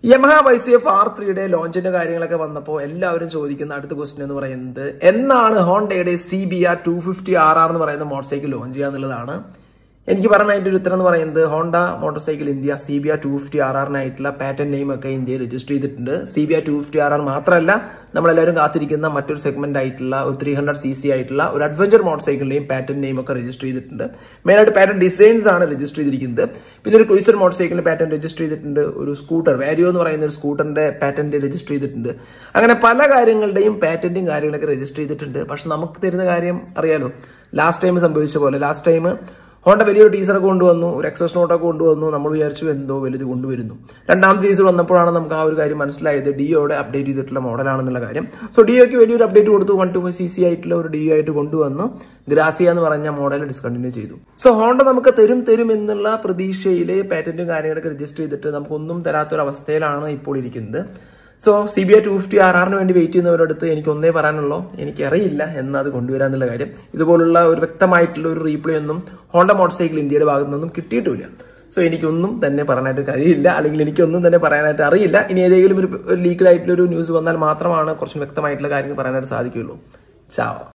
Yamaha Y C F R ത്രീയുടെ ലോഞ്ചിന്റെ കാര്യങ്ങളൊക്കെ വന്നപ്പോൾ എല്ലാവരും ചോദിക്കുന്ന അടുത്ത ക്വസ്റ്റ്യൻ എന്ന് പറയുന്നത് എന്നാണ് ഹോണ്ടയുടെ C B R two fifty R R എന്ന് പറയുന്ന മോട്ടോർ സൈക്കിൾ ലോഞ്ച് ചെയ്യുക എന്നുള്ളതാണ് എനിക്ക് പറഞ്ഞ അതിന്റെ ഒരു ഉത്തരം എന്ന് പറയുന്നത് Honda motorcycle India C B R two fifty R ആറിനായിട്ടുള്ള പാറ്റന്റ് നെയിം ഒക്കെ ഇന്ത്യയിൽ രജിസ്റ്റർ ചെയ്തിട്ടുണ്ട് C B R two fifty R R മാത്രമല്ല നമ്മളെല്ലാവരും കാത്തിരിക്കുന്ന മറ്റൊരു സെഗ്മെന്റ് ആയിട്ടുള്ള ഒരു ത്രീ ഹൺഡ്രഡ് സി സി ആയിട്ടുള്ള ഒരു അഡ്വഞ്ചർ മോട്ടോർ സൈക്കിളിന്റെയും പാറ്റന്റ് നെയിം ഒക്കെ രജിസ്റ്റർ ചെയ്തിട്ടുണ്ട് മെയിനായിട്ട് പാറ്റന്റ് ഡിസൈൻസ് ആണ് രജിസ്റ്റർ ചെയ്തിരിക്കുന്നത് പിന്നെ ഒരു ക്രൂസർ മോട്ടോർ സൈക്കിളിന്റെ പാറ്റന്റ് രജിസ്റ്റർ ചെയ്തിട്ടുണ്ട് ഒരു സ്കൂട്ടർ വാരിയോ എന്ന് പറയുന്ന ഒരു സ്കൂട്ടറിന്റെ പാറ്റന്റ് രജിസ്റ്റർ ചെയ്തിട്ടുണ്ട് അങ്ങനെ പല കാര്യങ്ങളുടെയും പാറ്റന്റും കാര്യങ്ങളൊക്കെ രജിസ്റ്റർ ചെയ്തിട്ടുണ്ട് പക്ഷെ നമുക്ക് തരുന്ന കാര്യം അറിയാലോ ലാസ്റ്റ് ടൈം സംഭവിച്ച പോലെ ലാസ്റ്റ് ടൈം ഹോണ്ട വലിയൊരു ടീസറൊക്കെ കൊണ്ടുവന്നു ഒരു എക്സോസ് നോട്ടൊക്കെ കൊണ്ടുവന്നു നമ്മൾ വിചാരിച്ചു എന്തോ വലുത് കൊണ്ടുവരുന്നു രണ്ടാമത്തെ ടീസർ വന്നപ്പോഴാണ് നമുക്ക് ആ ഒരു കാര്യം മനസ്സിലായത് ഡിയോയുടെ അപ്ഡേറ്റ് ചെയ്തിട്ടുള്ള മോഡലാണെന്നുള്ള കാര്യം സോ ഡിയോയ്ക്ക് വലിയൊരു അപ്ഡേറ്റ് കൊടുത്തു one two five C C ആയിട്ടുള്ള ഒരു ഡിയോ ആയിട്ട് കൊണ്ടുവന്നു ഗ്രാസിയ എന്ന് പറഞ്ഞ മോഡൽ ഡിസ്കണ്ടിന്യൂ ചെയ്തു സോ ഹോണ്ട നമുക്ക് തരും തരും എന്നുള്ള പ്രതീക്ഷയിലെ പാറ്റന്റും കാര്യങ്ങളൊക്കെ രജിസ്റ്റർ ചെയ്തിട്ട് നമുക്കൊന്നും തരാത്തൊരവസ്ഥയിലാണ് ഇപ്പോൾ ഇരിക്കുന്നത് so C B I two fifty R ആറിന് വേണ്ടി വെയിറ്റ് ചെയ്യുന്നവരുടെ അടുത്ത് എനിക്ക് ഒന്നേ പറയാനുള്ളൂ എനിക്കറിയില്ല എന്ന് അത് കൊണ്ടുവരാന്നുള്ള കാര്യം ഇതുപോലുള്ള ഒരു വ്യക്തമായിട്ടുള്ള ഒരു റീപ്ലേ ഒന്നും ഹോണ്ട മോട്ടോർ സൈക്കിൾ ഇന്ത്യയുടെ ഭാഗത്തു നിന്നും കിട്ടിയിട്ടുമില്ല സോ എനിക്കൊന്നും തന്നെ പറയാനായിട്ട് കഴിയില്ല അല്ലെങ്കിൽ എനിക്കൊന്നും തന്നെ പറയാനായിട്ട് അറിയില്ല ഇനി ഏതെങ്കിലും ഒരു ലീക്കഡ് ആയിട്ടുള്ള ഒരു ന്യൂസ് വന്നാൽ മാത്രമാണ് കുറച്ച് വ്യക്തമായിട്ടുള്ള കാര്യങ്ങൾ പറയാനായിട്ട് സാധിക്കുകയുള്ളൂ ചാവോ